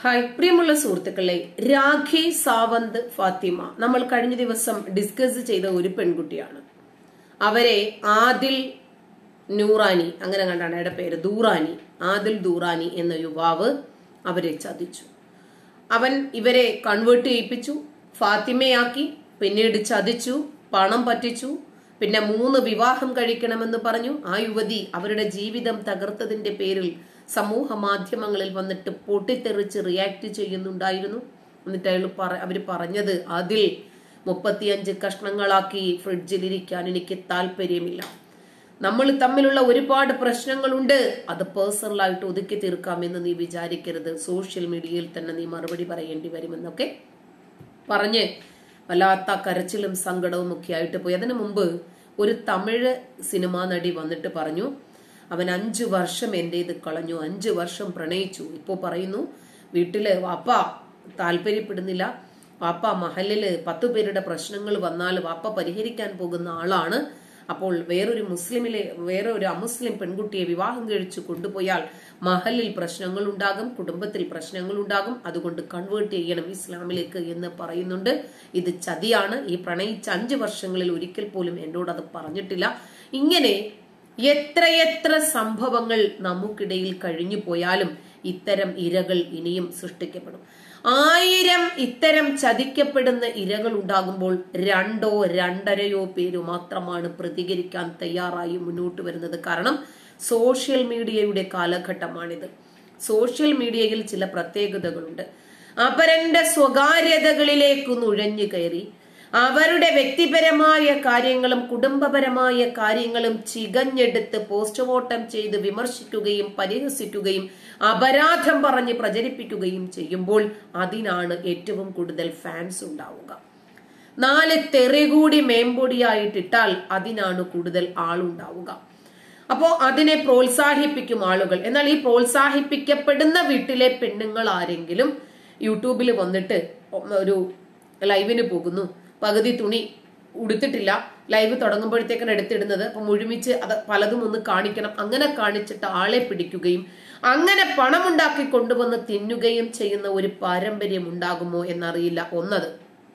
Hi പ്രിയമുള്ള സുഹൃത്തുക്കളെ രാഖി സാവന്ത് ഫാത്തിമ നമ്മൾ കഴിഞ്ഞ ദിവസം ഡിസ്കസ് ചെയ്ത ഒരു പെൺകുട്ടിയാണ് അവരെ ആദിൽ നൂറാനി അങ്ങനെ കണ്ടാണ് അയാളുടെ പേര് ദൂറാനി ആദിൽ ദൂറാനി എന്ന യുവാവ് അവരെ ചതിച്ചു അവൻ ഇവരെ കൺവേർട്ട് ചെയ്യിപ്പിച്ചു ഫാത്തിമയാക്കി പിന്നീട് ചതിച്ചു പണം പറ്റിച്ചു പിന്നെ മൂന്ന് വിവാഹം കഴിക്കണമെന്ന് പറഞ്ഞു ആ യുവതി അവരുടെ ജീവിതം തകർത്തതിന്റെ പേരിൽ സമൂഹ മാധ്യമങ്ങളിൽ വന്നിട്ട് പൊട്ടിത്തെറിച്ച് റിയാക്ട് ചെയ്യുന്നുണ്ടായിരുന്നു എന്നിട്ട് അയാൾ പറ അവര് പറഞ്ഞത് അതിൽ മുപ്പത്തിയഞ്ച് കഷ്ണങ്ങളാക്കി ഫ്രിഡ്ജിലിരിക്കാൻ എനിക്ക് താല്പര്യമില്ല നമ്മൾ തമ്മിലുള്ള ഒരുപാട് പ്രശ്നങ്ങളുണ്ട് അത് പേഴ്സണലായിട്ട് ഒതുക്കി തീർക്കാമെന്ന് നീ വിചാരിക്കരുത് സോഷ്യൽ മീഡിയയിൽ തന്നെ നീ മറുപടി പറയേണ്ടി വരുമെന്നൊക്കെ പറഞ്ഞ് വല്ലാത്ത കരച്ചിലും സങ്കടവും ഒക്കെ ആയിട്ട് പോയി അതിനു മുമ്പ് ഒരു തമിഴ് സിനിമാ നടി വന്നിട്ട് പറഞ്ഞു അവൻ അഞ്ചു വർഷം എൻ്റെ ഇത് കളഞ്ഞു അഞ്ചു വർഷം പ്രണയിച്ചു ഇപ്പോൾ പറയുന്നു വീട്ടില് വാപ്പ താല്പര്യപ്പെടുന്നില്ല വാപ്പ മഹലില് പത്തു പേരുടെ പ്രശ്നങ്ങൾ വന്നാൽ വാപ്പ പരിഹരിക്കാൻ പോകുന്ന ആളാണ് അപ്പോൾ വേറൊരു മുസ്ലിമിലെ വേറെ ഒരു അമുസ്ലിം പെൺകുട്ടിയെ വിവാഹം കഴിച്ചു കൊണ്ടുപോയാൽ മഹലിൽ പ്രശ്നങ്ങൾ ഉണ്ടാകും കുടുംബത്തിൽ പ്രശ്നങ്ങൾ ഉണ്ടാകും അതുകൊണ്ട് കൺവേർട്ട് ചെയ്യണം ഇസ്ലാമിലേക്ക് എന്ന് പറയുന്നുണ്ട് ഇത് ചതിയാണ് ഈ പ്രണയിച്ച അഞ്ച് വർഷങ്ങളിൽ ഒരിക്കൽ പോലും എന്നോട് അത് പറഞ്ഞിട്ടില്ല ഇങ്ങനെ എത്രയെത്ര സംഭവങ്ങൾ നമുക്കിടയിൽ കഴിഞ്ഞു പോയാലും ഇത്തരം ഇരകൾ ഇനിയും സൃഷ്ടിക്കപ്പെടും ആയിരം ഇത്തരം ചതിക്കപ്പെടുന്ന ഇരകൾ ഉണ്ടാകുമ്പോൾ രണ്ടോ രണ്ടരയോ പേര് മാത്രമാണ് പ്രതികരിക്കാൻ തയ്യാറായി മുന്നോട്ട് വരുന്നത് കാരണം സോഷ്യൽ മീഡിയയുടെ കാലഘട്ടമാണിത് സോഷ്യൽ മീഡിയയിൽ ചില പ്രത്യേകതകളുണ്ട് അപരന്റെ സ്വകാര്യതകളിലേക്ക് നുഴഞ്ഞു കയറി അവരുടെ വ്യക്തിപരമായ കാര്യങ്ങളും കുടുംബപരമായ കാര്യങ്ങളും ചികഞ്ഞെടുത്ത് പോസ്റ്റ്മോർട്ടം ചെയ്ത് വിമർശിക്കുകയും പരിഹസിക്കുകയും അപരാധം പറഞ്ഞ് പ്രചരിപ്പിക്കുകയും ചെയ്യുമ്പോൾ അതിനാണ് ഏറ്റവും കൂടുതൽ ഫാൻസ് ഉണ്ടാവുക നാല് തെറി കൂടി മേമ്പൊടിയായിട്ടിട്ടാൽ അതിനാണ് കൂടുതൽ ആളുണ്ടാവുക അപ്പോ അതിനെ പ്രോത്സാഹിപ്പിക്കും ആളുകൾ എന്നാൽ ഈ പ്രോത്സാഹിപ്പിക്കപ്പെടുന്ന വീട്ടിലെ പെണ്ണുങ്ങൾ ആരെങ്കിലും യൂട്യൂബിൽ വന്നിട്ട് ഒരു ലൈവിന് പോകുന്നു പകുതി തുണി ഉടുത്തിട്ടില്ല ലൈവ് തുടങ്ങുമ്പോഴത്തേക്കാണ് എടുത്തിടുന്നത് അപ്പൊ മുഴുമിച്ച് അത് പലതും ഒന്ന് കാണിക്കണം അങ്ങനെ കാണിച്ചിട്ട് ആളെ പിടിക്കുകയും അങ്ങനെ പണമുണ്ടാക്കി കൊണ്ടുവന്ന് തിന്നുകയും ചെയ്യുന്ന ഒരു പാരമ്പര്യം ഉണ്ടാകുമോ എന്നറിയില്ല ഒന്നത്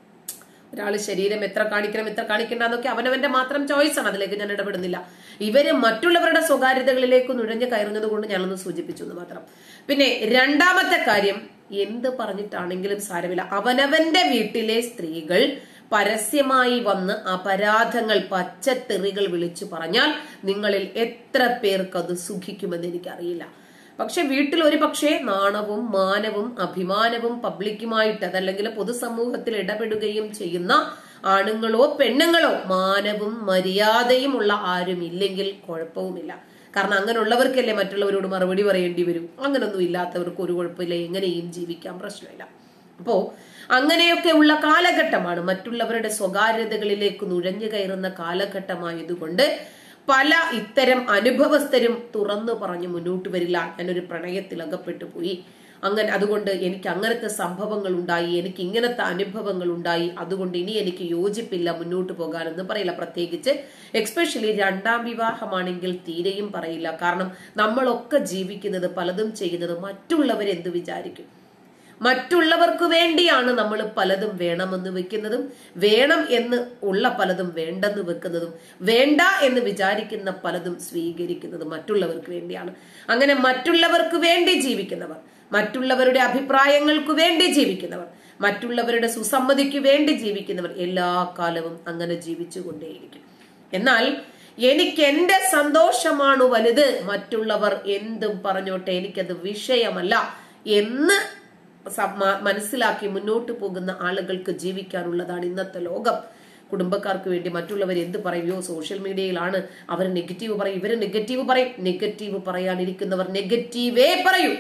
ഒരാൾ ശരീരം എത്ര കാണിക്കണം എത്ര കാണിക്കണ്ട എന്നൊക്കെ അവനവന്റെ മാത്രം ചോയ്സ് ആണ് അതിലേക്ക് ഞാൻ ഇടപെടുന്നില്ല ഇവര് മറ്റുള്ളവരുടെ സ്വകാര്യതകളിലേക്ക് നുഴഞ്ഞു കയറുന്നത് കൊണ്ട് ഞാനൊന്ന് സൂചിപ്പിച്ചു എന്ന് മാത്രം പിന്നെ രണ്ടാമത്തെ കാര്യം എന്ത് പറഞ്ഞിട്ടാണെങ്കിലും സാരമില്ല അവനവന്റെ വീട്ടിലെ സ്ത്രീകൾ പരസ്യമായി വന്ന് അപരാധങ്ങൾ പച്ചത്തെറികൾ വിളിച്ചു പറഞ്ഞാൽ നിങ്ങളിൽ എത്ര പേർക്ക് അത് സുഖിക്കുമെന്ന് എനിക്കറിയില്ല പക്ഷെ വീട്ടിൽ ഒരു പക്ഷേ നാണവും മാനവും അഭിമാനവും പബ്ലിക്കുമായിട്ട് അതല്ലെങ്കിൽ പൊതുസമൂഹത്തിൽ ഇടപെടുകയും ചെയ്യുന്ന ആണുങ്ങളോ പെണ്ണുങ്ങളോ മാനവും മര്യാദയും ഉള്ള ആരും ഇല്ലെങ്കിൽ കുഴപ്പവുമില്ല കാരണം അങ്ങനെയുള്ളവർക്കല്ലേ മറ്റുള്ളവരോട് മറുപടി പറയേണ്ടി വരും അങ്ങനൊന്നും ഇല്ലാത്തവർക്ക് ഒരു കുഴപ്പമില്ല എങ്ങനെയും ജീവിക്കാൻ പ്രശ്നമില്ല അപ്പോ അങ്ങനെയൊക്കെ ഉള്ള കാലഘട്ടമാണ് മറ്റുള്ളവരുടെ സ്വകാര്യതകളിലേക്ക് നുഴഞ്ഞു കയറുന്ന കാലഘട്ടമായതുകൊണ്ട് പല ഇത്തരം അനുഭവസ്ഥരും തുറന്നു പറഞ്ഞു മുന്നോട്ട് വരില്ല ഞാനൊരു പ്രണയത്തിൽ അകപ്പെട്ടു പോയി അങ്ങനെ അതുകൊണ്ട് എനിക്ക് അങ്ങനത്തെ സംഭവങ്ങൾ ഉണ്ടായി എനിക്ക് ഇങ്ങനത്തെ അനുഭവങ്ങൾ ഉണ്ടായി അതുകൊണ്ട് ഇനി എനിക്ക് യോജിപ്പില്ല മുന്നോട്ട് പോകാനെന്ന് പറയില്ല പ്രത്യേകിച്ച് എക്സ്പെഷ്യലി രണ്ടാം വിവാഹമാണെങ്കിൽ തീരെയും പറയില്ല കാരണം നമ്മളൊക്കെ ജീവിക്കുന്നത് പലതും ചെയ്യുന്നത് മറ്റുള്ളവരെന്ത് വിചാരിക്കും മറ്റുള്ളവർക്ക് വേണ്ടിയാണ് നമ്മൾ പലതും വേണമെന്ന് വെക്കുന്നതും വേണം എന്ന് ഉള്ള പലതും വേണ്ടെന്ന് വെക്കുന്നതും വേണ്ട എന്ന് വിചാരിക്കുന്ന പലതും സ്വീകരിക്കുന്നതും മറ്റുള്ളവർക്ക് വേണ്ടിയാണ് അങ്ങനെ മറ്റുള്ളവർക്ക് വേണ്ടി ജീവിക്കുന്നവർ മറ്റുള്ളവരുടെ അഭിപ്രായങ്ങൾക്ക് വേണ്ടി ജീവിക്കുന്നവർ മറ്റുള്ളവരുടെ സുസമ്മതിക്ക് വേണ്ടി ജീവിക്കുന്നവർ എല്ലാ കാലവും അങ്ങനെ ജീവിച്ചു കൊണ്ടേയിരിക്കും എന്നാൽ എനിക്ക് എന്റെ സന്തോഷമാണ് വലുത് മറ്റുള്ളവർ എന്തും പറഞ്ഞോട്ടെ എനിക്കത് വിഷയമല്ല എന്ന് മനസ്സിലാക്കി മുന്നോട്ട് പോകുന്ന ആളുകൾക്ക് ജീവിക്കാനുള്ളതാണ് ഇന്നത്തെ ലോകം കുടുംബക്കാർക്ക് വേണ്ടി മറ്റുള്ളവർ എന്ത് പറയുമോ സോഷ്യൽ മീഡിയയിലാണ് അവർ നെഗറ്റീവ് പറയും ഇവര് നെഗറ്റീവ് പറയും നെഗറ്റീവ് പറയാനിരിക്കുന്നവർ നെഗറ്റീവേ പറയൂ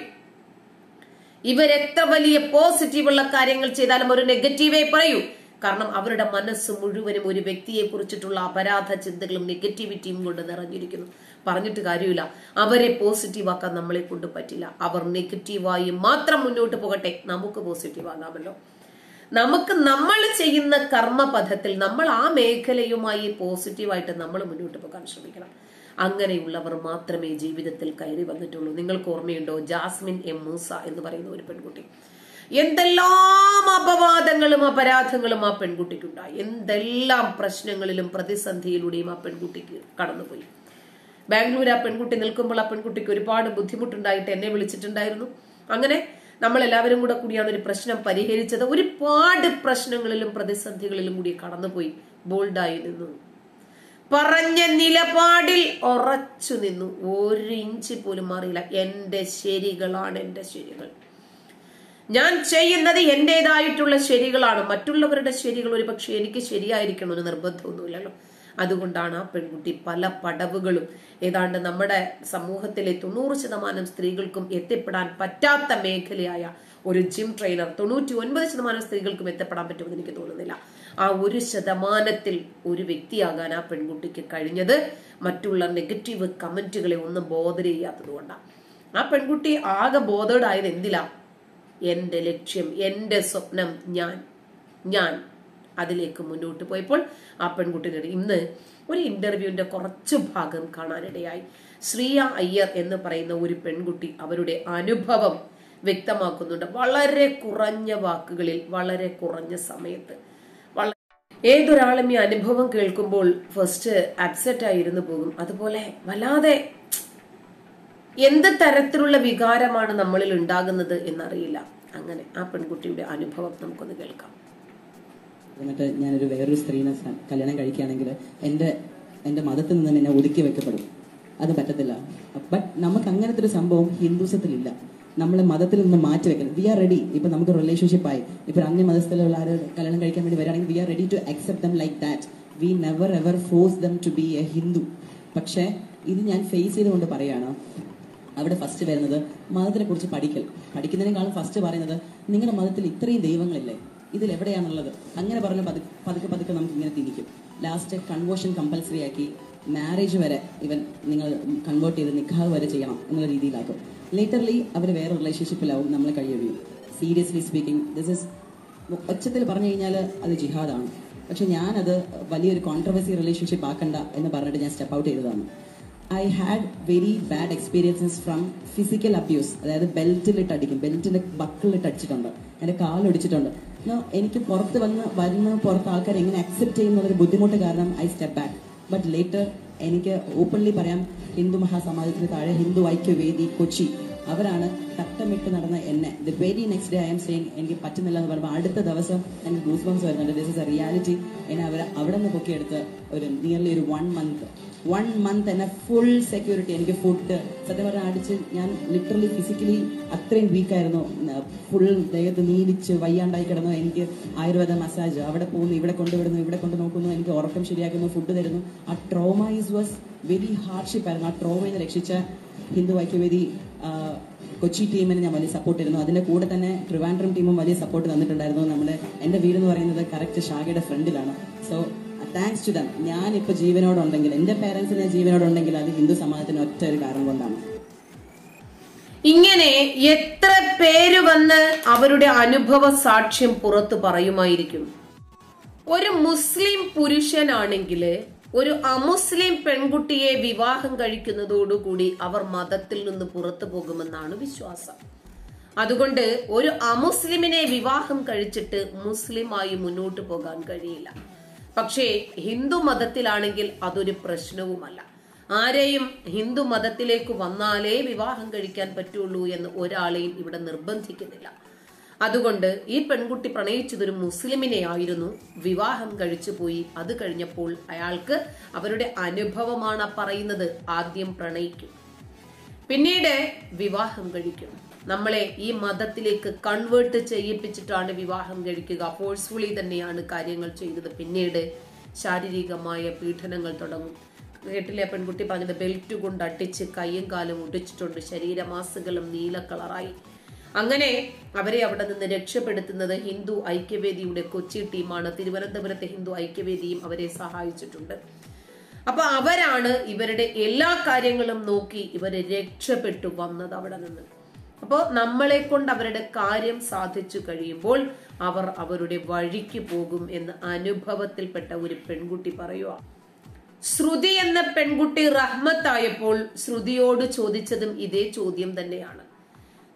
ഇവരെത്ര വലിയ പോസിറ്റീവ് ഉള്ള കാര്യങ്ങൾ ചെയ്താലും ഒരു നെഗറ്റീവേ പറയൂ കാരണം അവരുടെ മനസ്സ് മുഴുവനും ഒരു വ്യക്തിയെ കുറിച്ചിട്ടുള്ള അപരാധ ചിന്തകളും നെഗറ്റിവിറ്റിയും കൊണ്ട് നിറഞ്ഞിരിക്കുന്നു പറഞ്ഞിട്ട് കാര്യമില്ല അവരെ പോസിറ്റീവ് ആക്കാൻ നമ്മളെ കൊണ്ട് പറ്റില്ല അവർ നെഗറ്റീവായി മാത്രം മുന്നോട്ട് പോകട്ടെ നമുക്ക് പോസിറ്റീവ് ആകാമല്ലോ നമുക്ക് നമ്മൾ ചെയ്യുന്ന കർമ്മപഥത്തിൽ നമ്മൾ ആ മേഖലയുമായി പോസിറ്റീവായിട്ട് നമ്മൾ മുന്നോട്ട് പോകാൻ ശ്രമിക്കണം അങ്ങനെയുള്ളവർ മാത്രമേ ജീവിതത്തിൽ കയറി വന്നിട്ടുള്ളൂ നിങ്ങൾക്ക് ഓർമ്മയുണ്ടോ ജാസ്മിൻ എം മൂസ എന്ന് പറയുന്ന ഒരു പെൺകുട്ടി എന്തെല്ലാം അപവാദങ്ങളും അപരാധങ്ങളും ആ പെൺകുട്ടിക്കുണ്ടായി എന്തെല്ലാം പ്രശ്നങ്ങളിലും പ്രതിസന്ധിയിലൂടെയും ആ പെൺകുട്ടിക്ക് കടന്നുപോയി ബാംഗ്ലൂർ ആ പെൺകുട്ടി നിൽക്കുമ്പോൾ ആ പെൺകുട്ടിക്ക് ഒരുപാട് ബുദ്ധിമുട്ടുണ്ടായിട്ട് എന്നെ വിളിച്ചിട്ടുണ്ടായിരുന്നു അങ്ങനെ നമ്മൾ എല്ലാവരും കൂടെ കൂടിയാണ് ഒരു പ്രശ്നം പരിഹരിച്ചത് ഒരുപാട് പ്രശ്നങ്ങളിലും പ്രതിസന്ധികളിലും കൂടി കടന്നുപോയി ബോൾഡായി നിന്നു പറഞ്ഞ നിലപാടിൽ ഉറച്ചു നിന്നു ഒരു ഇഞ്ച് പോലും മാറിയില്ല എന്റെ ശരികളാണ് എന്റെ ശരികൾ ഞാൻ ചെയ്യുന്നത് എന്റേതായിട്ടുള്ള ശരികളാണ് മറ്റുള്ളവരുടെ ശരികൾ ഒരു പക്ഷെ എനിക്ക് ശരിയായിരിക്കണമെന്ന് നിർബന്ധമൊന്നുമില്ലല്ലോ അതുകൊണ്ടാണ് ആ പെൺകുട്ടി പല പടവുകളും ഏതാണ്ട് നമ്മുടെ സമൂഹത്തിലെ തൊണ്ണൂറ് ശതമാനം സ്ത്രീകൾക്കും എത്തിപ്പെടാൻ പറ്റാത്ത മേഖലയായ ഒരു ജിം ട്രെയിനർ തൊണ്ണൂറ്റി ഒൻപത് ശതമാനം സ്ത്രീകൾക്കും എത്തിപ്പെടാൻ പറ്റുമെന്ന് എനിക്ക് തോന്നുന്നില്ല ആ ഒരു ശതമാനത്തിൽ ഒരു വ്യക്തിയാകാൻ ആ പെൺകുട്ടിക്ക് കഴിഞ്ഞത് മറ്റുള്ള നെഗറ്റീവ് കമന്റുകളെ ഒന്നും ബോധർ ചെയ്യാത്തത് കൊണ്ടാണ് ആ പെൺകുട്ടി ആകെ ബോധേഡായത് എന്തിലാ എന്റെ ലക്ഷ്യം എന്റെ സ്വപ്നം ഞാൻ ഞാൻ അതിലേക്ക് മുന്നോട്ട് പോയപ്പോൾ ആ പെൺകുട്ടിയുടെ ഇന്ന് ഒരു ഇന്റർവ്യൂവിന്റെ കുറച്ചു ഭാഗം കാണാനിടയായി ശ്രീയ അയ്യർ എന്ന് പറയുന്ന ഒരു പെൺകുട്ടി അവരുടെ അനുഭവം വ്യക്തമാക്കുന്നുണ്ട് വളരെ കുറഞ്ഞ വാക്കുകളിൽ വളരെ കുറഞ്ഞ സമയത്ത് വള- ഏതൊരാളും ഈ അനുഭവം കേൾക്കുമ്പോൾ ഫസ്റ്റ് അപ്സെറ്റ് ആയിരുന്നു പോകും അതുപോലെ വല്ലാതെ എന്ത് തരത്തിലുള്ള വികാരമാണ് നമ്മളിൽ ഉണ്ടാകുന്നത് എന്നറിയില്ല അങ്ങനെ ആ പെൺകുട്ടിയുടെ അനുഭവം നമുക്കൊന്ന് കേൾക്കാം എന്നിട്ട് ഞാനൊരു വേറൊരു സ്ത്രീനെ സ- കല്യാണം കഴിക്കുകയാണെങ്കിൽ എൻ്റെ എൻ്റെ മതത്തിൽ നിന്ന് എന്നെ ഒതുക്കി വെക്കപ്പെടും അത് പറ്റത്തില്ല ബട്ട് നമുക്ക് അങ്ങനത്തെ ഒരു സംഭവം ഹിന്ദുസത്തിലില്ല നമ്മളെ മതത്തിൽ നിന്ന് മാറ്റി വെക്കണം വി ആർ റെഡി ഇപ്പൊ നമുക്ക് റിലേഷൻഷിപ്പ് ആയി ഇപ്പൊ അന്യ മതസ്ഥലുള്ള ആര് കല്യാണം കഴിക്കാൻ വേണ്ടി വരികയാണെങ്കിൽ we are ready to accept them like that we never ever force them to be a Hindu പക്ഷേ ഇത് ഞാൻ ഫേസ് ചെയ്തുകൊണ്ട് പറയാണ് അവിടെ ഫസ്റ്റ് വരുന്നത് മതത്തിനെ കുറിച്ച് പഠിക്കൽ പഠിക്കുന്നതിനേക്കാളും ഫസ്റ്റ് പറയുന്നത് നിങ്ങളുടെ മതത്തിൽ ഇത്രയും ദൈവങ്ങളില്ലേ ഇതിൽ എവിടെയാണുള്ളത് അങ്ങനെ പറഞ്ഞ പതുക്കെ പതുക്കെ പതുക്കെ നമുക്ക് ഇങ്ങനെ തിരിക്കും ലാസ്റ്റ് കൺവേർഷൻ കമ്പൽസറി ആക്കി മാരേജ് വരെ ഇവൻ നിങ്ങൾ കൺവേർട്ട് ചെയ്ത് നിക്കാഹ് വരെ ചെയ്യണം എന്നുള്ള രീതിയിലാക്കും ലേറ്റർലി അവർ വേറെ റിലേഷൻഷിപ്പിലാവും നമ്മൾ കഴിയുകയും സീരിയസ്ലി സ്പീക്കിംഗ് ദിസ് ഇസ് ഒച്ചത്തിൽ പറഞ്ഞു കഴിഞ്ഞാൽ അത് ജിഹാദാണ് പക്ഷെ ഞാനത് വലിയൊരു കോൺട്രവേഴ്സി റിലേഷൻഷിപ്പ് ആക്കണ്ട എന്ന് പറഞ്ഞിട്ട് ഞാൻ സ്റ്റെപ്പ് ഔട്ട് ചെയ്തതാണ് I had very bad experiences from physical abuse അതായത് ബെൽറ്റിലിട്ട് അടിക്കും ബെൽറ്റിന്റെ ബക്കിളിട്ട് അടിച്ചിട്ടുണ്ട് എൻ്റെ കാലൊടിച്ചിട്ടുണ്ട് No, എനിക്ക് പുറത്ത് വന്ന് വരുന്ന പുറത്ത് ആൾക്കാർ എങ്ങനെ അക്സെപ്റ്റ് ചെയ്യുന്ന ഒരു ബുദ്ധിമുട്ട് കാരണം I step back but later എനിക്ക് ഓപ്പൺലി പറയാം ഹിന്ദു മഹാസമാജത്തിന് താഴെ ഹിന്ദു ഐക്യവേദി കൊച്ചി അവരാണ് തട്ടമിട്ട് നടന്ന എന്നെ the very next day I am saying എനിക്ക് പറ്റുന്നില്ല എന്ന് പറയുമ്പോൾ അടുത്ത ദിവസം എനിക്ക് ഗൂസ് ബംസ് വരുന്നുണ്ട് ദിസ് ഇസ് എ റിയാലിറ്റി എന്നെ അവർ അവിടെ നിന്ന് പൊക്കിയെടുത്ത് ഒരു നിയർലി ഒരു വൺ മന്ത് വൺ മന്ത് എന്നെ ഫുൾ സെക്യൂരിറ്റി എനിക്ക് ഫുഡ് സത്യം പറഞ്ഞാൽ അടിച്ച് ഞാൻ ലിറ്ററലി ഫിസിക്കലി അത്രയും വീക്കായിരുന്നു ഫുൾ ദേഹത്ത് നീലിച്ച് വയ്യാണ്ടായി കിടന്നു എനിക്ക് ആയുർവേദ മസാജ് അവിടെ പോകുന്നു ഇവിടെ കൊണ്ടുവിടുന്നു ഇവിടെ കൊണ്ട് നോക്കുന്നു എനിക്ക് ഉറക്കം ശരിയാക്കുന്നു ഫുഡ് തരുന്നു ആ trauma is was very hardship ആയിരുന്നു ആ ട്രോമയിൽ നിന്ന് രക്ഷിച്ച ഹിന്ദു ഐക്യവേദി ആ, കൊച്ചി ടീമിന് ഞാൻ വലിയ സപ്പോർട്ട് ചെയ്തിരുന്നു അതിന്റെ കൂടെ തന്നെ ട്രിവാൻഡ്രം ടീമും വലിയ സപ്പോർട്ട് തന്നിട്ടുണ്ടായിരുന്നു നമ്മുടെ എന്റെ വീട് എന്ന് പറയുന്നത് കറക്റ്റ് ഷാഗയുടെ ഫ്രണ്ടിലാണ് സോ താങ്ക്സ് ടു ദം ഞാൻ ഇപ്പൊ ജീവനോടുണ്ടെങ്കിൽ എന്റെ പേരൻസിന് ജീവനോടുണ്ടെങ്കിൽ അത് ഹിന്ദു സമാജത്തിന് ഒറ്റ ഒരു കാരണം കൊണ്ടാണ് ഇങ്ങനെ എത്ര പേര് വന്ന് അവരുടെ അനുഭവ സാക്ഷ്യം പുറത്തു പറയുമായിരിക്കും ഒരു മുസ്ലിം പുരുഷനാണെങ്കിൽ ഒരു അമുസ്ലിം പെൺകുട്ടിയെ വിവാഹം കഴിക്കുന്നതോടുകൂടി അവർ മതത്തിൽ നിന്ന് പുറത്തു പോകുമെന്നാണ് വിശ്വാസം അതുകൊണ്ട് ഒരു അമുസ്ലിമിനെ വിവാഹം കഴിച്ചിട്ട് മുസ്ലിമായി മുന്നോട്ട് പോകാൻ കഴിയില്ല പക്ഷേ ഹിന്ദു മതത്തിലാണെങ്കിൽ അതൊരു പ്രശ്നവുമല്ല ആരെയും ഹിന്ദു മതത്തിലേക്ക് വന്നാലേ വിവാഹം കഴിക്കാൻ പറ്റുള്ളൂ എന്ന് ഒരാളെയും ഇവിടെ നിർബന്ധിക്കുന്നില്ല അതുകൊണ്ട് ഈ പെൺകുട്ടി പ്രണയിച്ചതൊരു മുസ്ലിമിനെ ആയിരുന്നു വിവാഹം കഴിച്ചു പോയി അത് കഴിഞ്ഞപ്പോൾ അയാൾക്ക് അവരുടെ അനുഭവമാണ് പറയുന്നത് ആദ്യം പ്രണയിക്കും പിന്നീട് വിവാഹം കഴിക്കും നമ്മളെ ഈ മതത്തിലേക്ക് കൺവേർട്ട് ചെയ്യിപ്പിച്ചിട്ടാണ് വിവാഹം കഴിക്കുക ഫോഴ്സ്ഫുള്ളി തന്നെയാണ് കാര്യങ്ങൾ ചെയ്തത് പിന്നീട് ശാരീരികമായ പീഡനങ്ങൾ തുടങ്ങും കേട്ടില്ലേ ആ പെൺകുട്ടി പറഞ്ഞത് ബെൽറ്റ് കൊണ്ട് അടിച്ച് കൈയും കാലും ഒടിച്ചിട്ടുണ്ട് ശരീരമാസുകളും നീല കളറായി അങ്ങനെ അവരെ അവിടെ നിന്ന് രക്ഷപ്പെടുത്തുന്നത് ഹിന്ദു ഐക്യവേദിയുടെ കൊച്ചി ടീമാണ് തിരുവനന്തപുരത്തെ ഹിന്ദു ഐക്യവേദിയും അവരെ സഹായിച്ചിട്ടുണ്ട് അപ്പൊ അവരാണ് ഇവരുടെ എല്ലാ കാര്യങ്ങളും നോക്കി ഇവരെ രക്ഷപ്പെട്ടു വന്നത് അവിടെ നിന്ന് അപ്പോൾ നമ്മളെ കൊണ്ട് അവരുടെ കാര്യം സാധിച്ചു കഴിയുമ്പോൾ അവർ അവരുടെ വഴിക്ക് പോകും എന്ന് അനുഭവത്തിൽപ്പെട്ട ഒരു പെൺകുട്ടി പറയുക ശ്രുതി എന്ന പെൺകുട്ടി റഹ്മത്തായപ്പോൾ ശ്രുതിയോട് ചോദിച്ചതും ഇതേ ചോദ്യം തന്നെയാണ്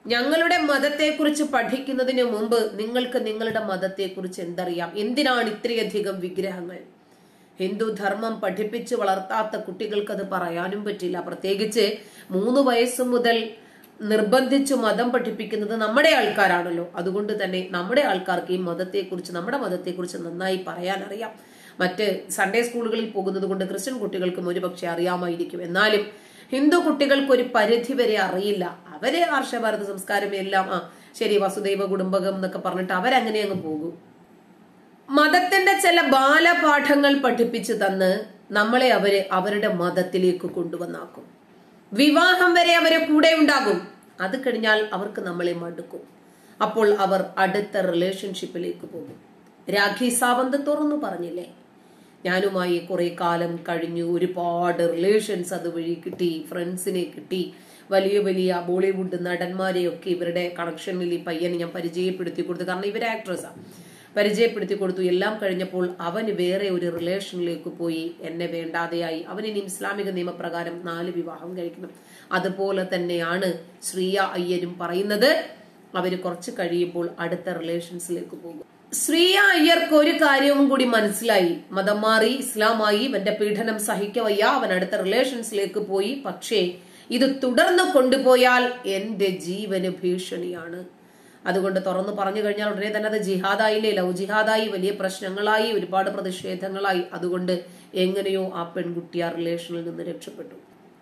ഞങ്ങളുടെ മതത്തെക്കുറിച്ച് പഠിക്കുന്നതിന് മുമ്പ് നിങ്ങൾക്ക് നിങ്ങളുടെ മതത്തെക്കുറിച്ച് എന്തറിയാം എന്തിനാണ് ഇത്രയധികം വിഗ്രഹങ്ങൾ ഹിന്ദു ധർമ്മം പഠിപ്പിച്ച് വളർത്താത്ത കുട്ടികൾക്ക് അത് പറയാനും പറ്റില്ല പ്രത്യേകിച്ച് മൂന്ന് വയസ്സ് മുതൽ നിർബന്ധിച്ചു മതം പഠിപ്പിക്കുന്നത് നമ്മുടെ ആൾക്കാരാണല്ലോ അതുകൊണ്ട് തന്നെ നമ്മുടെ ആൾക്കാർക്ക് ഈ മതത്തെക്കുറിച്ച് നമ്മുടെ മതത്തെക്കുറിച്ച് നന്നായി പറയാൻ അറിയാം മറ്റ് സൺഡേ സ്കൂളുകളിൽ പോകുന്നത് കൊണ്ട് ക്രിസ്ത്യൻ കുട്ടികൾക്കും ഒരുപക്ഷെ അറിയാമായിരിക്കും എന്നാലും ഹിന്ദു കുട്ടികൾക്ക് ഒരു പരിധി വരെ അറിയില്ല അവര് ആർഷഭാരത സംസ്കാരം എല്ലാം ആ ശരി വസുദൈവ കുടുംബകം എന്നൊക്കെ പറഞ്ഞിട്ട് അവരങ്ങനെ അങ്ങ് പോകും മതത്തിന്റെ ചില ബാലപാഠങ്ങൾ പഠിപ്പിച്ചു തന്ന് നമ്മളെ അവര് അവരുടെ മതത്തിലേക്ക് കൊണ്ടുവന്നാക്കും വിവാഹം വരെ അവരെ കൂടെ ഉണ്ടാകും അത് കഴിഞ്ഞാൽ അവർക്ക് നമ്മളെ മടുക്കും അപ്പോൾ അവർ അടുത്ത റിലേഷൻഷിപ്പിലേക്ക് പോകും രാഖി സാവന്ത് തുറന്നു പറഞ്ഞില്ലേ ഞാനുമായി കുറെ കാലം കഴിഞ്ഞു ഒരുപാട് റിലേഷൻസ് അതുവഴി കിട്ടി ഫ്രണ്ട്സിനെ കിട്ടി വലിയ വലിയ ബോളിവുഡ് നടന്മാരെയൊക്കെ ഇവരുടെ കണക്ഷനിൽ ഈ പയ്യനെ ഞാൻ പരിചയപ്പെടുത്തി കൊടുത്തു കാരണം ഇവർ ആക്ട്രസ്സാണ് പരിചയപ്പെടുത്തി കൊടുത്തു എല്ലാം കഴിഞ്ഞപ്പോൾ അവന് വേറെ ഒരു റിലേഷനിലേക്ക് പോയി എന്നെ വേണ്ടാതെയായി അവൻ ഇനി ഇസ്ലാമിക നിയമപ്രകാരം നാല് വിവാഹം കഴിക്കണം അതുപോലെ തന്നെയാണ് ശ്രീയ അയ്യരും പറയുന്നത് അവര് കുറച്ച് കഴിയുമ്പോൾ അടുത്ത റിലേഷൻസിലേക്ക് പോകും ശ്രീയ അയ്യർക്ക് ഒരു കാര്യവും കൂടി മനസ്സിലായി മതം മാറി ഇസ്ലാമായി ഇവന്റെ പീഡനം സഹിക്കവയ്യ അവൻ അടുത്ത റിലേഷൻസിലേക്ക് പോയി പക്ഷേ ഇത് തുടർന്ന് കൊണ്ടുപോയാൽ എന്റെ ജീവന് ഭീഷണിയാണ് അതുകൊണ്ട് തുറന്നു പറഞ്ഞു കഴിഞ്ഞാൽ ഉടനെ തന്നെ അത് ജിഹാദായില്ലേ ലവ് ജിഹാദായി വലിയ പ്രശ്നങ്ങളായി ഒരുപാട് പ്രതിഷേധങ്ങളായി അതുകൊണ്ട് എങ്ങനെയോ ആ പെൺകുട്ടി ആ റിലേഷനിൽ നിന്ന് രക്ഷപ്പെട്ടു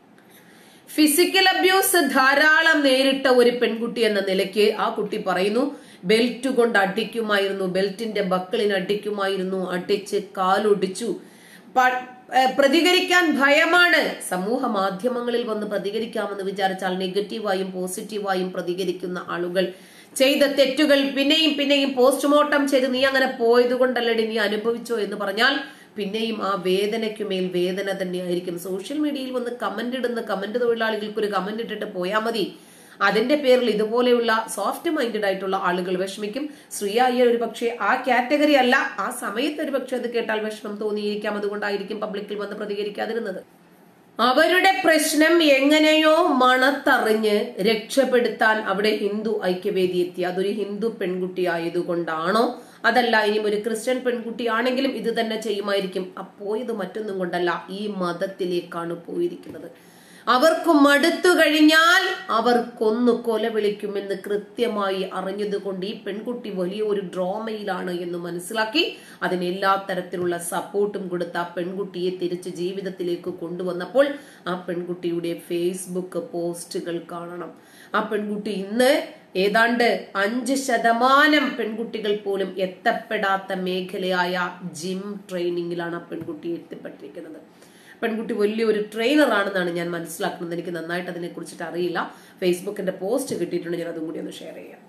ഫിസിക്കൽ അബ്യൂസ് ധാരാളം നേരിട്ട ഒരു പെൺകുട്ടി എന്ന നിലയ്ക്ക് ആ കുട്ടി പറയുന്നു ബെൽറ്റ് കൊണ്ട് അടിക്കുമായിരുന്നു ബെൽറ്റിന്റെ ബക്കിളിന് അടിക്കുമായിരുന്നു അടിച്ച് കാലൊടിച്ചു പ- ഏഹ് പ്രതികരിക്കാൻ ഭയമാണ് സമൂഹ മാധ്യമങ്ങളിൽ വന്ന് പ്രതികരിക്കാമെന്ന് വിചാരിച്ചാൽ നെഗറ്റീവായും പോസിറ്റീവായും പ്രതികരിക്കുന്ന ആളുകൾ ചെയ്ത തെറ്റുകൾ പിന്നെയും പിന്നെയും പോസ്റ്റ്മോർട്ടം ചെയ്ത് നീ അങ്ങനെ പോയത് കൊണ്ടല്ലടി നീ അനുഭവിച്ചോ എന്ന് പറഞ്ഞാൽ പിന്നെയും ആ വേദനയ്ക്കുമേൽ വേദന തന്നെയായിരിക്കും സോഷ്യൽ മീഡിയയിൽ വന്ന് കമന്റ് ഇടുന്ന കമന്റ് തൊഴിലാളികൾക്ക് ഒരു കമന്റ് ഇട്ടിട്ട് പോയാൽ മതി അതിന്റെ പേരിൽ ഇതുപോലെയുള്ള സോഫ്റ്റ് മൈൻഡഡ് ആയിട്ടുള്ള ആളുകൾ വിഷമിക്കും ശ്രീയ അയ്യർ ഒരു പക്ഷേ ആ കാറ്റഗറി അല്ല ആ സമയത്ത് ഒരു പക്ഷേ അത് കേട്ടാൽ വിഷമം തോന്നിയിരിക്കാം അതുകൊണ്ടായിരിക്കും പബ്ലിക്കിൽ വന്ന് പ്രതികരിക്കാതിരുന്നത് അവരുടെ പ്രശ്നം എങ്ങനെയോ മണത്തറിഞ്ഞ് രക്ഷപ്പെടുത്താൻ അവിടെ ഹിന്ദു ഐക്യവേദി എത്തി അതൊരു ഹിന്ദു പെൺകുട്ടി ആയതുകൊണ്ടാണോ അതല്ല ഇനിയും ഒരു ക്രിസ്ത്യൻ പെൺകുട്ടിയാണെങ്കിലും ഇത് തന്നെ ചെയ്യുമായിരിക്കും ആ പോയത് മറ്റൊന്നും കൊണ്ടല്ല ഈ മതത്തിലേക്കാണ് പോയിരിക്കുന്നത് അവർക്ക് മടുത്തു കഴിഞ്ഞാൽ അവർ കൊന്നു കൊല വിളിക്കുമെന്ന് കൃത്യമായി അറിഞ്ഞതുകൊണ്ട് ഈ പെൺകുട്ടി വലിയ ഒരു ഡ്രോമയിലാണ് എന്ന് മനസ്സിലാക്കി അതിന് എല്ലാ തരത്തിലുള്ള സപ്പോർട്ടും കൊടുത്ത ആ പെൺകുട്ടിയെ തിരിച്ച് ജീവിതത്തിലേക്ക് കൊണ്ടുവന്നപ്പോൾ ആ പെൺകുട്ടിയുടെ ഫേസ്ബുക്ക് പോസ്റ്റുകൾ കാണണം ആ പെൺകുട്ടി ഇന്ന് ഏതാണ്ട് അഞ്ച് ശതമാനം പെൺകുട്ടികൾ പോലും എത്തപ്പെടാത്ത മേഖലയായ ജിം ട്രെയിനിങ്ങിലാണ് ആ പെൺകുട്ടി എത്തിപ്പെട്ടിരിക്കുന്നത് പെൺകുട്ടി വലിയൊരു ട്രെയിനർ ആണെന്നാണ് ഞാൻ മനസ്സിലാക്കുന്നത് എനിക്ക് നന്നായിട്ട് അതിനെ കുറിച്ചിട്ട് അറിയില്ല ഫേസ്ബുക്കിന്റെ പോസ്റ്റ് കിട്ടിയിട്ടുണ്ട് ഞാൻ അതും കൂടി ഒന്ന് ഷെയർ ചെയ്യാം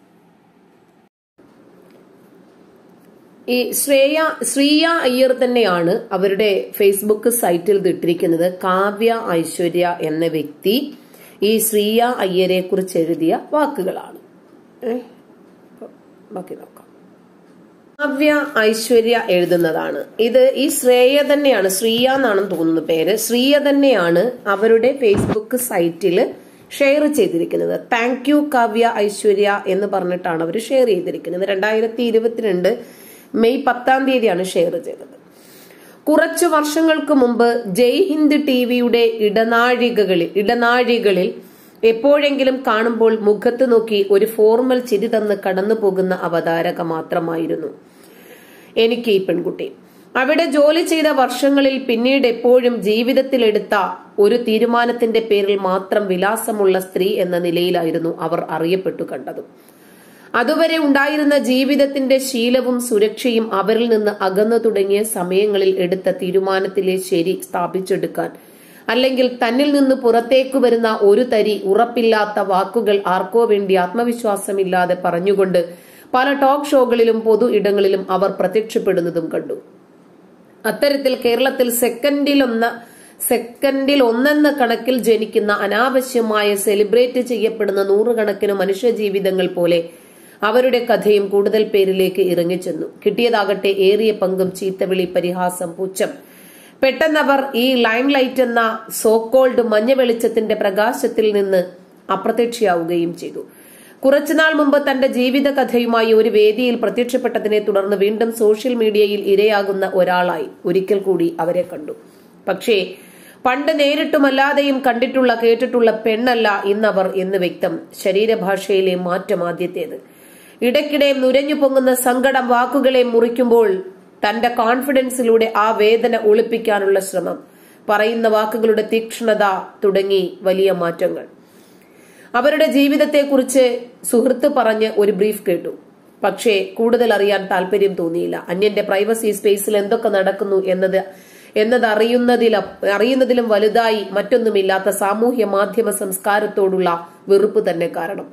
ഈ ശ്രേയ ശ്രീയ അയ്യർ തന്നെയാണ് അവരുടെ ഫേസ്ബുക്ക് സൈറ്റിൽ ഇത് ഇട്ടിരിക്കുന്നത് കാവ്യ ഐശ്വര്യ എന്ന വ്യക്തി ഈ ശ്രീയ അയ്യരെ കുറിച്ച് എഴുതിയ വാക്കുകളാണ് ഏ? ബാക്കി നോക്കാം കാവ്യ ഐശ്വര്യ എഴുതുന്നതാണ് ഇത് ഈ ശ്രേയ തന്നെയാണ് ശ്രീയ എന്നാണെന്ന് തോന്നുന്നു പേര് ശ്രീയ തന്നെയാണ് അവരുടെ ഫേസ്ബുക്ക് സൈറ്റിൽ ഷെയർ ചെയ്തിരിക്കുന്നത് താങ്ക് യു കാവ്യ ഐശ്വര്യ എന്ന് പറഞ്ഞിട്ടാണ് അവർ ഷെയർ ചെയ്തിരിക്കുന്നത് രണ്ടായിരത്തി ഇരുപത്തിരണ്ട് മെയ് പത്താം തീയതിയാണ് ഷെയർ ചെയ്തത് കുറച്ചു വർഷങ്ങൾക്ക് മുമ്പ് ജയ് ഹിന്ദ് ടി വിയുടെ ഇടനാഴികകളിൽ ഇടനാഴികളിൽ എപ്പോഴെങ്കിലും കാണുമ്പോൾ മുഖത്ത് നോക്കി ഒരു ഫോർമൽ ചിരി തന്ന് കടന്നു പോകുന്ന അവതാരക മാത്രമായിരുന്നു എനിക്ക് ഈ പെൺകുട്ടി അവിടെ ജോലി ചെയ്ത വർഷങ്ങളിൽ പിന്നീട് എപ്പോഴും ജീവിതത്തിലെടുത്ത ഒരു തീരുമാനത്തിന്റെ പേരിൽ മാത്രം വിലാസമുള്ള സ്ത്രീ എന്ന നിലയിലായിരുന്നു അവർ അറിയപ്പെട്ടു കണ്ടതും അതുവരെ ഉണ്ടായിരുന്ന ജീവിതത്തിന്റെ ശീലവും സുരക്ഷയും അവരിൽ നിന്ന് അകന്നു തുടങ്ങിയ സമയങ്ങളിൽ എടുത്ത തീരുമാനത്തിലെ ശരി സ്ഥാപിച്ചെടുക്കാൻ അല്ലെങ്കിൽ തന്നിൽ നിന്ന് പുറത്തേക്ക് വരുന്ന ഒരു തരി ഉറപ്പില്ലാത്ത വാക്കുകൾ ആർക്കോ വേണ്ടി ആത്മവിശ്വാസമില്ലാതെ പറഞ്ഞുകൊണ്ട് പല ടോക്ക് ഷോകളിലും പൊതു ഇടങ്ങളിലും അവർ പ്രത്യക്ഷപ്പെടുന്നതും കണ്ടു അത്തരത്തിൽ കേരളത്തിൽ സെക്കൻഡിലൊന്ന് സെക്കൻഡിൽ ഒന്നെന്ന കണക്കിൽ ജനിക്കുന്ന അനാവശ്യമായ സെലിബ്രേറ്റ് ചെയ്യപ്പെടുന്ന നൂറുകണക്കിന് മനുഷ്യജീവിതങ്ങൾ പോലെ അവരുടെ കഥയും കൂടുതൽ പേരിലേക്ക് ഇറങ്ങിച്ചെന്നു കിട്ടിയതാകട്ടെ ഏറിയ പങ്കും ചീത്തവിളി പരിഹാസം പുച്ഛം പെട്ടെന്നവർ ഈ ലൈം ലൈറ്റ് എന്ന സോക്കോൾഡ് മഞ്ഞ വെളിച്ചത്തിന്റെ പ്രകാശത്തിൽ നിന്ന് അപ്രത്യക്ഷയാവുകയും ചെയ്തു കുറച്ചുനാൾ മുമ്പ് തന്റെ ജീവിത കഥയുമായി ഒരു വേദിയിൽ പ്രത്യക്ഷപ്പെട്ടതിനെ തുടർന്ന് വീണ്ടും സോഷ്യൽ മീഡിയയിൽ ഇരയാകുന്ന ഒരാളായി ഒരിക്കൽ കൂടി അവരെ കണ്ടു പക്ഷേ പണ്ട് നേരിട്ടുമല്ലാതെയും കണ്ടിട്ടുള്ള കേട്ടിട്ടുള്ള പെണ്ണല്ല ഇന്നവർ എന്ന് വ്യക്തം ശരീരഭാഷയിലെ മാറ്റം ആദ്യത്തേത് ഇടയ്ക്കിടെ നുരഞ്ഞു പൊങ്ങുന്ന സങ്കടം വാക്കുകളെ മുറിക്കുമ്പോൾ തന്റെ കോൺഫിഡൻസിലൂടെ ആ വേദന ഒളിപ്പിക്കാനുള്ള ശ്രമം പറയുന്ന വാക്കുകളുടെ തീക്ഷ്ണത തുടങ്ങി വലിയ മാറ്റങ്ങൾ അവരുടെ ജീവിതത്തെക്കുറിച്ച് സുഹൃത്ത് പറഞ്ഞ് ഒരു ബ്രീഫ് കേട്ടു പക്ഷേ കൂടുതൽ അറിയാൻ താല്പര്യം തോന്നിയില്ല അന്യന്റെ പ്രൈവസി സ്പേസിൽ എന്തൊക്കെ നടക്കുന്നു എന്നത് എന്നത് അറിയുന്നതിലും അറിയുന്നതിലും വലുതായി മറ്റൊന്നുമില്ലാത്ത സാമൂഹ്യ മാധ്യമ സംസ്കാരത്തോടുള്ള വെറുപ്പ് തന്നെ കാരണം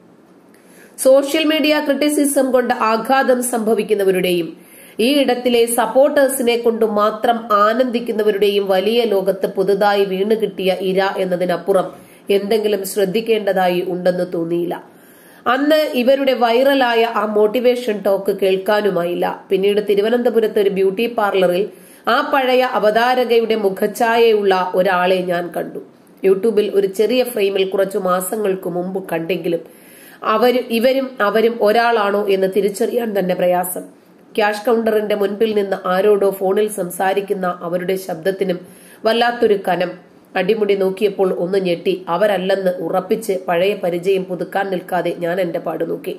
സോഷ്യൽ മീഡിയ ക്രിറ്റിസിസം കൊണ്ട് ആഘാതം സംഭവിക്കുന്നവരുടെയും ഈ ഇടത്തിലെ സപ്പോർട്ടേഴ്സിനെ കൊണ്ട് മാത്രം ആനന്ദിക്കുന്നവരുടെയും വലിയ ലോകത്ത് പുതുതായി വീണ് കിട്ടിയ ഇര എന്നതിനപ്പുറം എന്തെങ്കിലും ശ്രദ്ധിക്കേണ്ടതായി ഉണ്ടെന്ന് തോന്നിയില്ല അന്ന് ഇവരുടെ വൈറലായ ആ മോട്ടിവേഷൻ ടോക്ക് കേൾക്കാനുമായില്ല പിന്നീട് തിരുവനന്തപുരത്ത് ഒരു ബ്യൂട്ടി പാർലറിൽ ആ പഴയ അവതാരകയുടെ മുഖഛായയുള്ള ഒരാളെ ഞാൻ കണ്ടു യൂട്യൂബിൽ ഒരു ചെറിയ ഫ്രെയിമിൽ കുറച്ചു മാസങ്ങൾക്ക് മുമ്പ് കണ്ടെങ്കിലും അവരും ഇവരും അവരും ഒരാളാണോ എന്ന് തിരിച്ചറിയാൻ തന്നെ പ്രയാസം ക്യാഷ് കൗണ്ടറിന്റെ മുൻപിൽ നിന്ന് ആരോടോ ഫോണിൽ സംസാരിക്കുന്ന അവരുടെ ശബ്ദത്തിനും വല്ലാത്തൊരു കനം അടിമുടി നോക്കിയപ്പോൾ ഒന്ന് ഞെട്ടി അവരല്ലെന്ന് ഉറപ്പിച്ച് പഴയ പരിചയം പുതുക്കാൻ നിൽക്കാതെ ഞാൻ എന്റെ പാട് നോക്കി